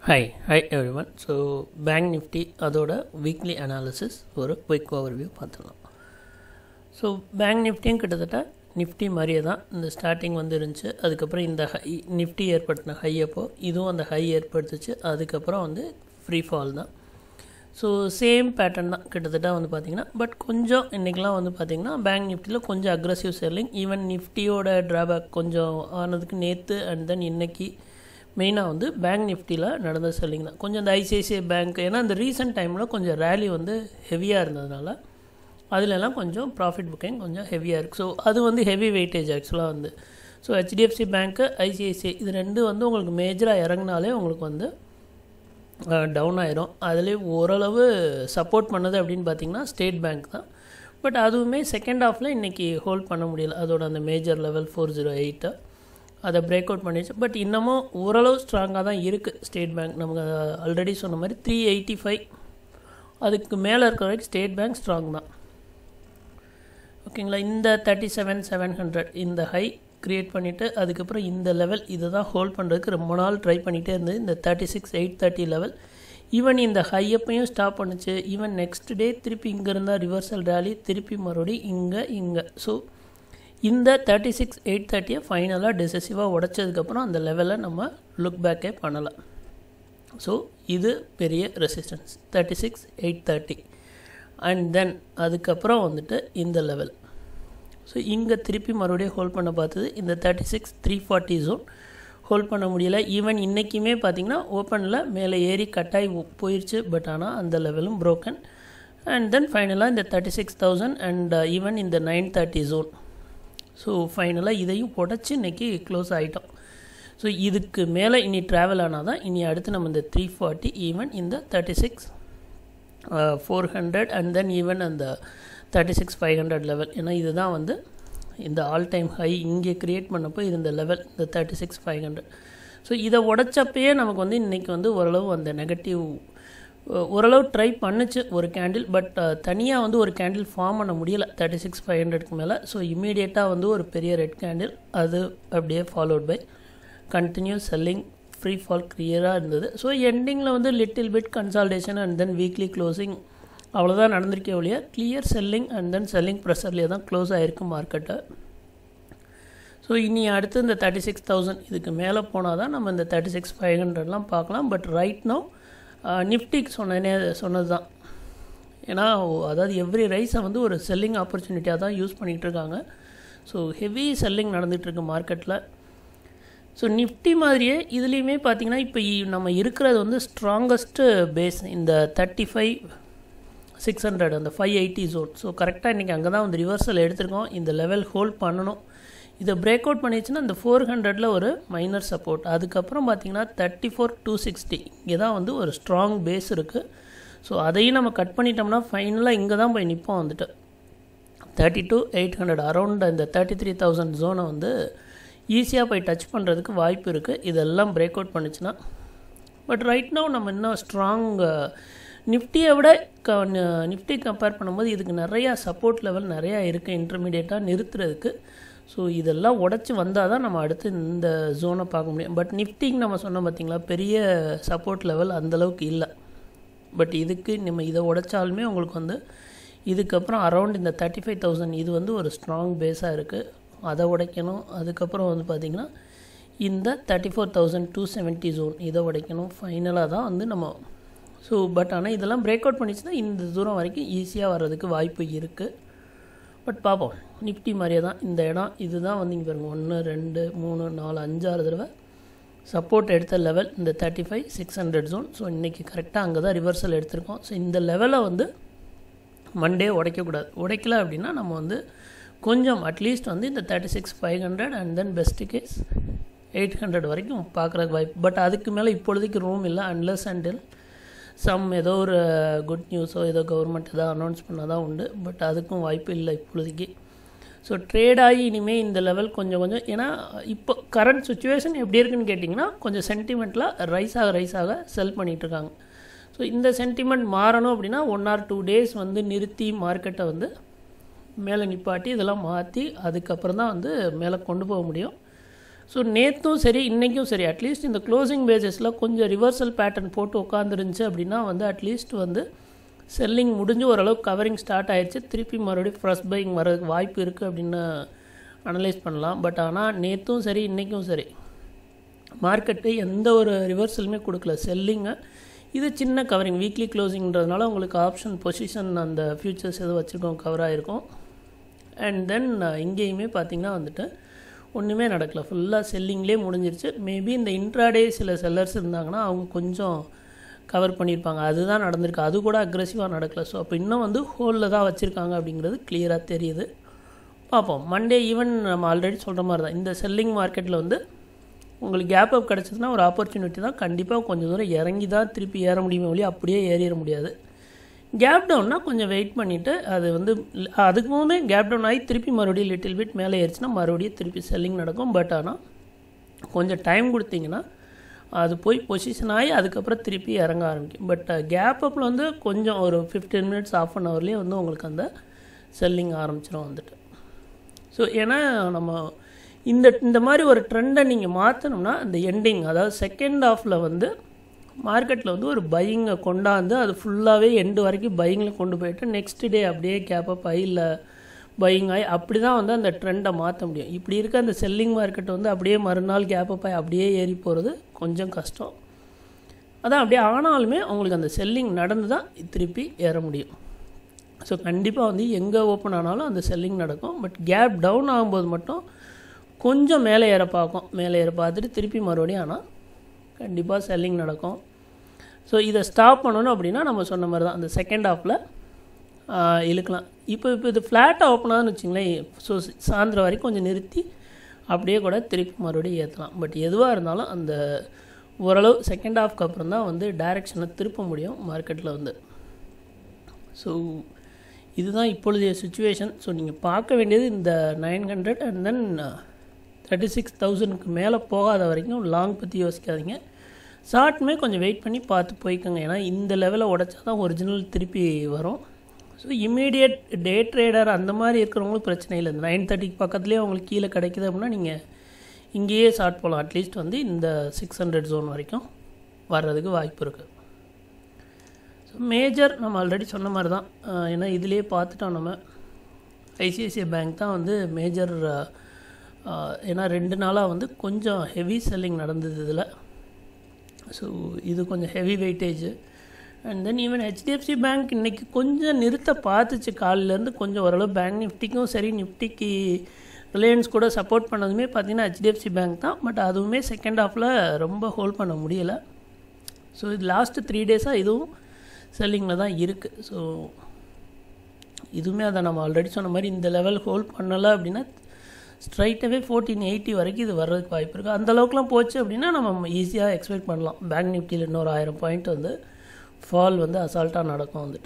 hi hi everyone so bank Nifty அதோட weekly analysis ஒரு quick overview பார்த்துடலாம் so bank நிஃப்டியும் கிட்டத்தட்ட நிஃப்டி மாதிரியே தான் இந்த ஸ்டார்டிங் வந்து இருந்துச்சு அதுக்கப்புறம் இந்த ஹை நிஃப்டி ஏற்படுத்தின ஹை அப்போ இதுவும் அந்த ஹை ஏற்படுத்துச்சு அதுக்கப்புறம் வந்து ஃப்ரீ ஃபால் தான் ஸோ சேம் பேட்டர்ன் தான் கிட்டத்தட்ட வந்து பார்த்திங்கன்னா பட் கொஞ்சம் இன்றைக்கெலாம் வந்து பார்த்திங்கன்னா பேங்க் நிஃப்டியில் கொஞ்சம் அக்ரஸிவ் செல்லிங் ஈவன் நிஃப்டியோட ட்ராபேக் கொஞ்சம் ஆனதுக்கு நேற்று அண்ட் தென் இன்றைக்கி மெயினாக வந்து பேங்க் நிஃப்டியில் நடந்த செல்லிங் தான் கொஞ்சம் இந்த ஐசிஐசிஐ பேங்க் ஏன்னா இந்த ரீசெண்ட் டைமில் கொஞ்சம் ரேலி வந்து ஹெவியாக இருந்ததுனால அதிலெல்லாம் கொஞ்சம் ப்ராஃபிட் புக்கிங் கொஞ்சம் ஹெவியாக இருக்குது ஸோ அது வந்து ஹெவி வெயிட்டேஜ் ஆக்சுவலாக வந்து ஸோ ஹெச்டிஎஃப்சி பேங்க்கு ஐசிஐசிஐ இது ரெண்டு வந்து உங்களுக்கு மேஜராக இறங்கினாலே உங்களுக்கு வந்து டவுன் ஆயிரும் அதுலேயே ஓரளவு சப்போர்ட் பண்ணது அப்படின்னு பார்த்தீங்கன்னா ஸ்டேட் பேங்க் தான் பட் அதுவுமே செகண்ட் ஹாஃபில் இன்றைக்கி ஹோல்ட் பண்ண முடியல அதோட அந்த மேஜர் லெவல் ஃபோர் ஜீரோ எயிட்டை அதை பிரேக் அவுட் பண்ணிடுச்சு பட் இன்னமும் ஓரளவு ஸ்ட்ராங்காக தான் இருக்குது ஸ்டேட் பேங்க் நமக்கு ஆல்ரெடி சொன்ன மாதிரி த்ரீ எயிட்டி ஃபைவ் அதுக்கு மேலே இருக்கிற வரைக்கும் ஸ்டேட் பேங்க் ஸ்ட்ராங் தான் ஓகேங்களா இந்த தேர்ட்டி செவன் செவன் ஹண்ட்ரட் இந்த ஹை க்ரியேட் பண்ணிவிட்டு அதுக்கப்புறம் இந்த லெவல் இதை தான் ஹோல்ட் பண்ணுறதுக்கு ரொம்ப நாள் ட்ரை பண்ணிகிட்டே இருந்தது இந்த thirty six eight thirty level even இந்த ஹையப்பையும் ஸ்டாப் பண்ணுச்சு ஈவன் நெக்ஸ்ட் டே திருப்பி இங்கே இருந்தால் ரிவர்சல் ரேலி திருப்பி மறுபடியும் இங்கே இங்கே ஸோ இந்த தேர்ட்டி சிக்ஸ் எயிட் தேர்ட்டியை ஃபைனலாக டெசிசிவாக உடச்சதுக்கப்புறம் அந்த லெவலில் நம்ம லுக் பேக்கே பண்ணலாம் ஸோ இது பெரிய resistance thirty six eight thirty and then அதுக்கப்புறம் வந்துட்டு இந்த லெவல் ஸோ இங்கே திருப்பி மறுபடியும் ஹோல்ட் பண்ண பார்த்தது இந்த thirty six three forty zone hold பண்ண முடியல ஈவன் இன்றைக்குமே பார்த்திங்கன்னா ஓப்பனில் மேலே ஏறி கட்டாய் போயிடுச்சு பட் ஆனால் அந்த லெவலும் ப்ரோக்கன் அண்ட் தென் ஃபைனலாக இந்த thirty six thousand and even இந்த நைன் தேர்ட்டி ஜோன் ஸோ ஃபைனலாக இதையும் உடச்சி இன்றைக்கி க்ளோஸ் ஆகிட்டோம் ஸோ இதுக்கு மேலே இனி ட்ராவல் ஆனால் தான் இனி அடுத்து நம்ம இந்த த்ரீ ஃபார்ட்டி ஈவன் இந்த thirty six four hundred and then even அந்த thirty six five hundred level ஏன்னா இதுதான் வந்து இந்த ஆல் டைம் ஹை இங்கே க்ரியேட் பண்ணப்போ இருந்த லெவல் இந்த thirty six five hundred so இதை உடச்சப்பயே நமக்கு வந்து இன்றைக்கி வந்து ஓரளவு அந்த நெகட்டிவ் ஓரளவு ட்ரை பண்ணுச்சு ஒரு கேண்டில் பட் தனியாக வந்து ஒரு கேண்டில் ஃபார்ம் பண்ண முடியலை தேர்ட்டி சிக்ஸ் ஃபைவ் ஹண்ட்ரட்க்கு மேலே ஸோ இமீடியட்டாக வந்து ஒரு பெரிய ரெட் கேண்டில் அது அப்படியே followed by continuous selling free fall கிளியராக இருந்தது ஸோ எண்டிங்கில் வந்து little bit consolidation and then weekly closing அவ்வளோதான் நடந்திருக்கே ஒழிய clear selling and then selling ப்ரெஷர்லேயே தான் க்ளோஸ் ஆகிருக்கு மார்க்கெட்டை ஸோ இனி அடுத்து இந்த தேர்ட்டி சிக்ஸ் தௌசண்ட் இதுக்கு மேலே போனால் தான் நம்ம இந்த தேர்ட்டி சிக்ஸ் ஃபைவ் ஹண்ட்ரட்லாம் பார்க்கலாம் பட் ரைட் நோ நிஃப்டிக்கு சொன்னேனே சொன்னது தான் ஏன்னா அதாவது எவ்ரி ரைஸை வந்து ஒரு செல்லிங் ஆப்பர்ச்சுனிட்டியாக தான் யூஸ் பண்ணிகிட்டு இருக்காங்க ஸோ ஹெவி செல்லிங் நடந்துகிட்ருக்கு மார்க்கெட்டில் ஸோ நிஃப்டி மாதிரியே இதுலேயுமே பார்த்திங்கன்னா இப்போ நம்ம இருக்கிறது வந்து ஸ்ட்ராங்கஸ்ட்டு பேஸ் இந்த தேர்ட்டி ஃபைவ் சிக்ஸ் ஹண்ட்ரட் அந்த ஃபைவ் எயிட்டி ஜோன் ஸோ கரெக்டாக இன்றைக்கி அங்கே தான் வந்து ரிவர்சல் எடுத்திருக்கோம் இந்த லெவல் ஹோல்ட் பண்ணணும் இதை பிரேக் அவுட் பண்ணிடுச்சுன்னா இந்த ஃபோர் ஹண்ட்ரடில் ஒரு மைனர் சப்போர்ட் அதுக்கப்புறம் பார்த்திங்கன்னா தேர்ட்டி ஃபோர் டூ சிக்ஸ்டி இங்கே தான் வந்து ஒரு ஸ்ட்ராங் பேஸ் இருக்குது ஸோ அதையும் நம்ம கட் பண்ணிட்டோம்னா ஃபைனலாக இங்கே தான் போய் நிற்போம் வந்துட்டு thirty two eight hundred around இந்த தேர்ட்டி த்ரீ தௌசண்ட் ஜோனை வந்து ஈஸியாக போய் டச் பண்ணுறதுக்கு வாய்ப்பு இருக்குது இதெல்லாம் பிரேக் அவுட் பண்ணுச்சுன்னா பட் ரைட் நோ நம்ம இன்னும் ஸ்ட்ராங் நிஃப்டியை விட க நிஃப்டி கம்பேர் பண்ணும்போது இதுக்கு நிறையா சப்போர்ட் லெவல் நிறையா இருக்குது இன்டர்மீடியட்டாக நிறுத்துறதுக்கு ஸோ இதெல்லாம் உடச்சி வந்தால் தான் நம்ம அடுத்து இந்த ஜோனை பார்க்க முடியும் பட் நிஃப்டிக்கு நம்ம சொன்னோம் பார்த்திங்களா பெரிய சப்போர்ட் லெவல் அந்தளவுக்கு இல்லை பட் இதுக்கு நம்ம இதை உடைச்சாலுமே உங்களுக்கு வந்து இதுக்கப்புறம் அரௌண்ட் இந்த தேர்ட்டி ஃபைவ் தௌசண்ட் இது வந்து ஒரு ஸ்ட்ராங் பேஸாக இருக்குது அதை உடைக்கணும் அதுக்கப்புறம் வந்து பார்த்திங்கன்னா இந்த thirty four thousand two seventy zone இதை உடைக்கணும் ஃபைனலாக தான் வந்து நம்ம ஸோ பட் ஆனால் இதெல்லாம் பிரேக் அவுட் பண்ணிச்சுன்னா இந்த தூரம் வரைக்கும் ஈஸியாக வர்றதுக்கு வாய்ப்பு இருக்குது பட் பார்ப்போம் நிஃப்டி மாதிரியே தான் இந்த இடம் இதுதான் வந்து இங்கே பாருங்கள் ஒன்று ரெண்டு மூணு நாலு அஞ்சாறு தடவை சப்போர்ட் எடுத்த லெவல் இந்த thirty five six hundred zone so இன்றைக்கி கரெக்டாக அங்கே தான் ரிவர்சல் எடுத்திருக்கோம் ஸோ இந்த லெவலை வந்து மண்டே உடைக்கக்கூடாது உடைக்கல அப்படின்னா நம்ம வந்து கொஞ்சம் அட்லீஸ்ட் வந்து இந்த thirty six five hundred and then best case eight hundred வரைக்கும் பார்க்குறதுக்கு வாய்ப்பு பட் அதுக்கு மேலே இப்பொழுதைக்கு ரூம் இல்லை அன்லெஸ் அண்டில் சம் ஏதோ ஒரு குட் நியூஸோ ஏதோ கவர்மெண்ட் ஏதோ அனௌன்ஸ் பண்ணால் தான் உண்டு பட் அதுக்கும் வாய்ப்பு இல்லை இப்பொழுதைக்கு ஸோ ட்ரேட் ஆகி இனிமேல் இந்த லெவல் கொஞ்சம் கொஞ்சம் ஏன்னா இப்போ கரண்ட் சுச்சுவேஷன் எப்படி இருக்குன்னு கேட்டிங்கன்னா கொஞ்சம் சென்டிமெண்ட்டில் ரைஸ் ஆக ரைஸ் ஆக செல் பண்ணிகிட்ருக்காங்க ஸோ இந்த சென்டிமெண்ட் மாறணும் அப்படின்னா ஒன் ஆர் டூ டேஸ் வந்து நிறுத்தி மார்க்கெட்டை வந்து மேலே நிப்பாட்டி இதெல்லாம் மாற்றி அதுக்கப்புறம் தான் வந்து மேலே கொண்டு போக முடியும் ஸோ நேற்றும் சரி இன்றைக்கும் சரி அட்லீஸ்ட் இந்த க்ளோசிங் பேஜஸில் கொஞ்சம் ரிவர்சல் பேட்டர்ன் போட்டு உட்காந்துருந்துச்சு அப்படின்னா வந்து அட்லீஸ்ட் வந்து செல்லிங் முடிஞ்சு ஓரளவுக்கு கவரிங் ஸ்டார்ட் ஆயிடுச்சு திருப்பி மறுபடியும் ஃப்ரெஷ் பையிங் வரதுக்கு வாய்ப்பு இருக்குது அப்படின்னு அனலைஸ் பண்ணலாம் பட் ஆனால் நேற்றும் சரி இன்றைக்கும் சரி மார்க்கெட்டு எந்த ஒரு ரிவர்சலுமே கொடுக்கல செல்லிங்கை இது சின்ன கவரிங் வீக்லி க்ளோசிங்கிறதுனால உங்களுக்கு ஆப்ஷன் பொசிஷன் அந்த ஃபியூச்சர்ஸ் எதுவும் வச்சுருக்கோம் கவர் ஆகிருக்கும் அண்ட் தென் இங்கேயுமே பார்த்திங்கன்னா வந்துட்டு ஒன்றுமே நடக்கல ஃபுல்லாக செல்லிங்லேயே முடிஞ்சிருச்சு மேபி இந்த இன்ட்ராடே சில செல்லர்ஸ் இருந்தாங்கன்னா அவங்க கொஞ்சம் கவர் பண்ணியிருப்பாங்க அதுதான் நடந்திருக்கு அது கூட அக்ரெசிவாக நடக்கல ஸோ அப்போ இன்னும் வந்து ஹோலில் தான் வச்சுருக்காங்க அப்படிங்கிறது கிளியராக தெரியுது பார்ப்போம் மண்டே ஈவன் நம்ம ஆல்ரெடி சொல்கிற மாதிரி தான் இந்த செல்லிங் மார்க்கெட்டில் வந்து உங்களுக்கு கேப் அப் கிடச்சதுன்னா ஒரு ஆப்பர்ச்சுனிட்டி தான் கண்டிப்பாக கொஞ்சம் தூரம் இறங்கி தான் திருப்பி ஏற முடியுமே ஒழிய அப்படியே ஏறிட முடியாது கேப் டவுன்னா கொஞ்சம் வெயிட் பண்ணிவிட்டு அது வந்து அதுக்கு முன்னே கேப் டவுன் ஆகி திருப்பி மறுபடியும் லிட்டில் பிட் மேலே ஏறிச்சுன்னா மறுபடியும் திருப்பி செல்லிங் நடக்கும் பட் ஆனால் கொஞ்சம் டைம் கொடுத்தீங்கன்னா அது போய் பொசிஷன் ஆகி அதுக்கப்புறம் திருப்பி இறங்க ஆரம்பிக்கும் பட் கேப் அப்பில் வந்து கொஞ்சம் ஒரு ஃபிஃப்டீன் மினிட்ஸ் ஆஃப் அன் ஹவர்லேயே வந்து உங்களுக்கு அந்த செல்லிங் ஆரம்பிச்சிடும் வந்துட்டு ஸோ ஏன்னா நம்ம இந்த இந்த மாதிரி ஒரு ட்ரெண்டை நீங்கள் மாற்றணும்னா இந்த எண்டிங் அதாவது செகண்ட் ஹாஃபில் வந்து மார்க்கெட்டில் வந்து ஒரு பையிங்கை கொண்டாந்து அது ஃபுல்லாகவே எண்டு வரைக்கும் பையிங்கில் கொண்டு போயிட்டு நெக்ஸ்ட் டே அப்படியே கேப்பப் ஆகி இல்லை பையிங் ஆகி அப்படி தான் வந்து அந்த ட்ரெண்டை மாற்ற முடியும் இப்படி இருக்க அந்த செல்லிங் மார்க்கெட் வந்து அப்படியே மறுநாள் கேப்பப் ஆகி அப்படியே ஏறி போகிறது கொஞ்சம் கஷ்டம் அதான் அப்படியே ஆனாலுமே அவங்களுக்கு அந்த செல்லிங் நடந்து தான் திருப்பி ஏற முடியும் ஸோ கண்டிப்பாக வந்து எங்கே ஓப்பன் ஆனாலும் அந்த செல்லிங் நடக்கும் பட் கேப் டவுன் ஆகும்போது மட்டும் கொஞ்சம் மேலே ஏற பார்க்கும் மேலே ஏற பார்த்துட்டு திருப்பி மறுபடியும் ஆனால் கண்டிப்பாக செல்லிங் நடக்கும் ஸோ இதை ஸ்டாப் பண்ணணும் அப்படின்னா நம்ம சொன்ன மாதிரி தான் அந்த செகண்ட் ஹாஃபில் இழுக்கலாம் இப்போ இப்போ இது ஃப்ளாட்டாக ஓப்பன் ஆகுதுன்னு வச்சுங்களேன் ஸோ சாயந்தரம் வரைக்கும் கொஞ்சம் நிறுத்தி அப்படியே கூட திருப்பி மறுபடியும் ஏற்றலாம் பட் எதுவாக இருந்தாலும் அந்த ஓரளவு செகண்ட் ஹாஃப்க்கு அப்புறம் தான் வந்து டைரெக்ஷனை திருப்ப முடியும் மார்க்கெட்டில் வந்து ஸோ இதுதான் இப்பொழுதைய சுச்சுவேஷன் ஸோ நீங்கள் பார்க்க வேண்டியது இந்த nine hundred and then thirty six தௌசண்ட்க்கு மேலே போகாத வரைக்கும் லாங் பற்றி யோசிக்காதீங்க ஷார்ட்டுமே கொஞ்சம் வெயிட் பண்ணி பார்த்து போய்க்கோங்க ஏன்னா இந்த லெவலை உடச்சா தான் ஒரிஜினல் திருப்பி வரும் ஸோ இமீடியட் டே ட்ரேடர் அந்த மாதிரி இருக்கிறவங்களுக்கு பிரச்சனை இல்லை இந்த நைன் தேர்ட்டிக்கு பக்கத்துலேயே அவங்களுக்கு கீழே கிடைக்குது அப்படின்னா நீங்கள் இங்கேயே ஷார்ட் போகலாம் அட்லீஸ்ட் வந்து இந்த சிக்ஸ் ஹண்ட்ரட் ஜோன் வரைக்கும் வர்றதுக்கு வாய்ப்பு இருக்குது ஸோ மேஜர் நம்ம ஆல்ரெடி சொன்ன மாதிரி தான் ஏன்னா இதுலேயே பார்த்துட்டோம் நம்ம ஐசிஐசிஐ பேங்க் தான் வந்து மேஜர் ஏன்னா ரெண்டு நாளாக வந்து கொஞ்சம் ஹெவி செல்லிங் நடந்தது இதில் ஸோ இது கொஞ்சம் heavy weightage and then even HDFC bank இன்றைக்கி கொஞ்சம் நிறுத்த பார்த்துச்சு காலிலேருந்து கொஞ்சம் ஓரளவு பேங்க் நிஃப்டிக்கும் சரி நிஃப்டிக்கு ரிலையன்ஸ் கூட சப்போர்ட் பண்ணதுமே பார்த்திங்கன்னா ஹெச்டிஎஃப்சி பேங்க் தான் பட் அதுவுமே செகண்ட் ஹாஃபில் ரொம்ப ஹோல்ட் பண்ண முடியலை ஸோ இது லாஸ்ட்டு த்ரீ டேஸாக இதுவும் செல்லிங்கில் தான் இருக்குது ஸோ இதுவுமே அதை நம்ம ஆல்ரெடி சொன்ன மாதிரி இந்த லெவல் ஹோல்ட் பண்ணலை அப்படின்னா ஸ்ட்ரைட்டாகவே ஃபோர்டீன் எயிட்டி வரைக்கும் இது வர்றதுக்கு வாய்ப்பு இருக்குது அந்த அளவுக்குலாம் போச்சு அப்படின்னா நம்ம ஈஸியாக எக்ஸ்பெக்ட் பண்ணலாம் பேங்க் நிஃப்டியில் இன்னொரு ஆயிரம் பாயிண்ட் வந்து ஃபால் வந்து அசால்ட்டாக நடக்கும் வந்துட்டு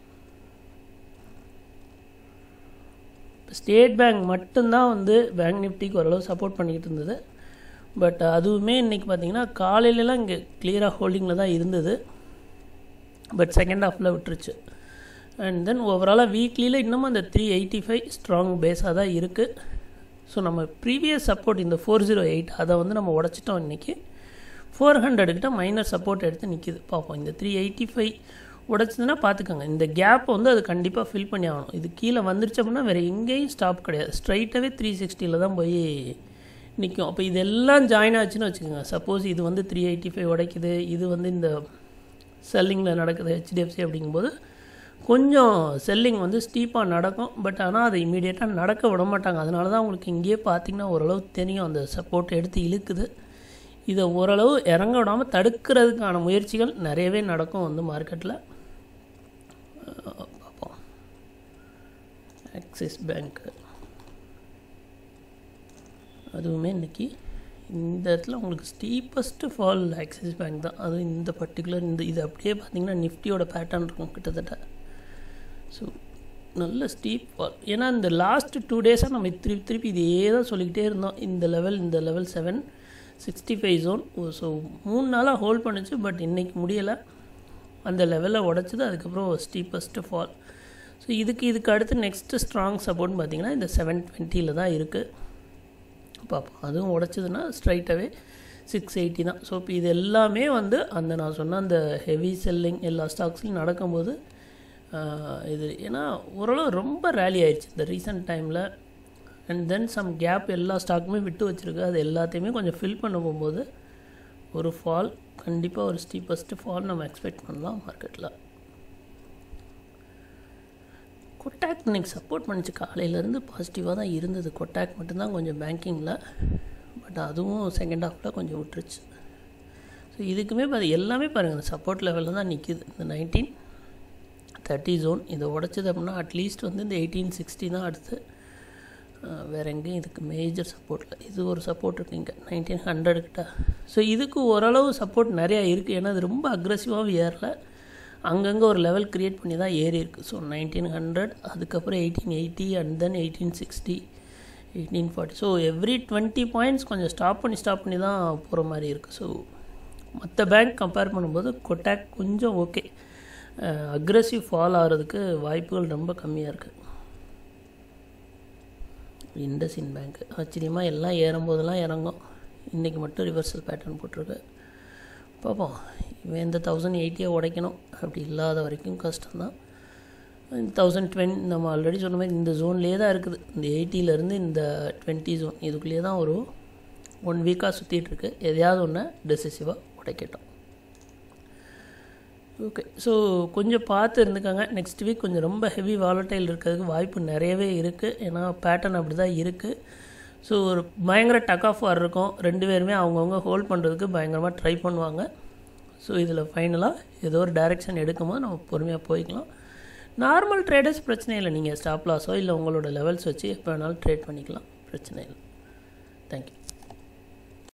ஸ்டேட் பேங்க் மட்டும்தான் வந்து பேங்க் நிஃப்டிக்கு ஓரளவு சப்போர்ட் பண்ணிக்கிட்டு இருந்தது பட் அதுவுமே இன்றைக்கி பார்த்திங்கன்னா காலையிலலாம் இங்கே கிளியராக ஹோல்டிங்கில் தான் இருந்தது பட் செகண்ட் ஹாஃபில் விட்டுருச்சு அண்ட் தென் ஓவராலாக வீக்லியில் இன்னமும் அந்த த்ரீ எயிட்டி ஃபைவ் ஸ்ட்ராங் பேஸாக தான் இருக்குது ஸோ நம்ம ப்ரீவியஸ் சப்போர்ட் இந்த ஃபோர் ஜீரோ எயிட் அதை வந்து நம்ம உடச்சிட்டோம் இன்றைக்கி ஃபோர் ஹண்ட்ரடுக்கிட்ட மைனர் சப்போர்ட் எடுத்து நிற்கிது பார்ப்போம் இந்த த்ரீ எயிட்டி ஃபைவ் உடச்சதுன்னா பார்த்துக்கோங்க இந்த கேப் வந்து அது கண்டிப்பாக ஃபில் பண்ணி ஆகணும் இது கீழே வந்துருச்சு அப்படின்னா வேறு எங்கேயும் ஸ்டாப் கிடையாது ஸ்ட்ரைட்டாகவே த்ரீ சிக்ஸ்டியில் தான் போய் நிற்கும் அப்போ இதெல்லாம் ஜாயின் ஆச்சுன்னு வச்சுக்கோங்க சப்போஸ் இது வந்து த்ரீ எயிட்டி ஃபைவ் உடைக்குது இது வந்து இந்த செல்லிங்கில் நடக்குது ஹெச்டிஎஃப்சி அப்படிங்கும்போது கொஞ்சம் செல்லிங் வந்து ஸ்டீப்பாக நடக்கும் பட் ஆனால் அதை இமீடியட்டாக நடக்க விட மாட்டாங்க அதனால தான் உங்களுக்கு இங்கேயே பார்த்தீங்கன்னா ஓரளவு தெரியும் அந்த சப்போர்ட் எடுத்து இழுக்குது இதை ஓரளவு இறங்க விடாமல் தடுக்கிறதுக்கான முயற்சிகள் நிறையவே நடக்கும் வந்து மார்க்கெட்டில் பார்ப்போம் ஆக்சிஸ் பேங்க்கு அதுவுமே இன்றைக்கி இந்த இடத்துல உங்களுக்கு ஸ்டீப்பஸ்ட்டு ஃபால் ஆக்சிஸ் பேங்க் தான் அது இந்த பர்டிகுலர் இந்த இது அப்படியே பார்த்தீங்கன்னா நிஃப்டியோட பேட்டர்ன் இருக்கும் கிட்டத்தட்ட ஸோ நல்ல ஸ்டீப் ஃபால் ஏன்னா இந்த லாஸ்ட் டூ டேஸாக நம்ம திருப்பி திருப்பி இதே தான் சொல்லிக்கிட்டே இருந்தோம் இந்த லெவல் இந்த level seven sixty five zone so மூணு நாளாக ஹோல்ட் பண்ணுச்சு பட் இன்றைக்கி முடியலை அந்த லெவலில் உடச்சிது அதுக்கப்புறம் ஸ்டீப்பஸ்ட்டு ஃபால் ஸோ இதுக்கு இதுக்கு அடுத்து நெக்ஸ்ட்டு ஸ்ட்ராங் சப்போர்ட்னு பார்த்தீங்கன்னா இந்த செவன் டுவெண்ட்டியில் தான் இருக்குது பார்ப்போம் அதுவும் உடச்சதுன்னா ஸ்ட்ரைட்டாகவே சிக்ஸ் எயிட்டி தான் ஸோ இப்போ இது எல்லாமே வந்து அந்த நான் சொன்ன அந்த ஹெவி செல்லிங் எல்லா ஸ்டாக்ஸ்லையும் நடக்கும்போது ஆஹ், இது ஏன்னா ஓரளவு ரொம்ப ரேலி ஆயிடுச்சு இந்த ரீசெண்ட் டைமில் அண்ட் தென் சம் கேப் எல்லா ஸ்டாக்குமே விட்டு வச்சுருக்கு அது எல்லாத்தையுமே கொஞ்சம் ஃபில் பண்ண போகும்போது ஒரு ஃபால் கண்டிப்பாக ஒரு ஸ்டீப்பஸ்ட்டு ஃபால் நம்ம எக்ஸ்பெக்ட் பண்ணலாம் மார்க்கெட்டில் கொட்டாக் இன்னைக்கு சப்போர்ட் பண்ணிச்சு காலையிலேருந்து பாசிட்டிவாக தான் இருந்தது கொட்டாக் மட்டும்தான் கொஞ்சம் பேங்கிங்கில் பட் அதுவும் செகண்ட் ஹாஃபில் கொஞ்சம் விட்டுருச்சு ஸோ இதுக்குமே பாரு எல்லாமே பாருங்கள் இந்த சப்போர்ட் லெவலில் தான் நிற்கிது இந்த நைன்டீன் தேர்ட்டி ஜோன் இதை உடச்சது அப்படின்னா அட்லீஸ்ட் வந்து இந்த எயிட்டீன் சிக்ஸ்டி தான் அடுத்து அஹ், வேற எங்கேயும் இதுக்கு மேஜர் சப்போர்ட்டில் இது ஒரு சப்போர்ட் இருக்குது இங்கே நைன்டீன் ஹண்ட்ரட் கிட்ட ஸோ இதுக்கு ஓரளவு சப்போர்ட் நிறையா இருக்குது ஏன்னா அது ரொம்ப அக்ரெசிவாகவும் ஏறல அங்கங்கே ஒரு லெவல் க்ரியேட் பண்ணி தான் ஏறி இருக்குது ஸோ நைன்டீன் ஹண்ட்ரட் அதுக்கப்புறம் eighteen eighty and then eighteen sixty eighteen forty so every twenty points கொஞ்சம் ஸ்டாப் பண்ணி ஸ்டாப் பண்ணி தான் போகிற மாதிரி இருக்குது ஸோ மற்ற பேங்க் கம்பேர் பண்ணும்போது கொட்டாக் கொஞ்சம் ஓகே அக்ரெசிவ் ஃபால் ஆகிறதுக்கு வாய்ப்புகள் ரொம்ப கம்மியாக இருக்குது இண்டஸ்இன் பேங்க் ஆச்சரியமாக எல்லாம் ஏறும்போதெல்லாம் இறங்கும் இன்றைக்கி மட்டும் ரிவர்சல் பேட்டர்ன் போட்டிருக்கு பார்ப்போம் இவன் இந்த தௌசண்ட் எயிட்டியை உடைக்கணும் அப்படி இல்லாத வரைக்கும் கஷ்டம்தான் தௌசண்ட் டுவென் நம்ம ஆல்ரெடி சொன்ன மாதிரி இந்த ஜோன்லேயே தான் இருக்குது இந்த எயிட்டியிலேருந்து இந்த டுவெண்ட்டி ஜோன் இதுக்குள்ளேயே தான் ஒரு ஒன் வீக்காக சுற்றிட்டுருக்கு எதையாவது ஒன்று டெசிசிவாக உடைக்கட்டும் ஓகே ஸோ கொஞ்சம் பார்த்து இருந்துக்கோங்க நெக்ஸ்ட் வீக் கொஞ்சம் ரொம்ப ஹெவி வாலட்டைல் இருக்கிறதுக்கு வாய்ப்பு நிறையவே இருக்குது ஏன்னா பேட்டர்ன் அப்படி தான் இருக்குது ஸோ ஒரு பயங்கர டக் ஆஃப் வார் இருக்கும் ரெண்டு பேருமே அவங்கவுங்க ஹோல்ட் பண்ணுறதுக்கு பயங்கரமாக ட்ரை பண்ணுவாங்க ஸோ இதில் ஃபைனலாக ஏதோ ஒரு டைரெக்ஷன் எடுக்கும்போது நம்ம பொறுமையாக போய்க்கலாம் நார்மல் ட்ரேடர்ஸ் பிரச்சனை இல்லை நீங்கள் ஸ்டாப் லாஸோ இல்லை உங்களோட லெவல்ஸ் வச்சு எப்போ வேணாலும் ட்ரேட் பண்ணிக்கலாம் பிரச்சனை இல்லை தேங்க்யூ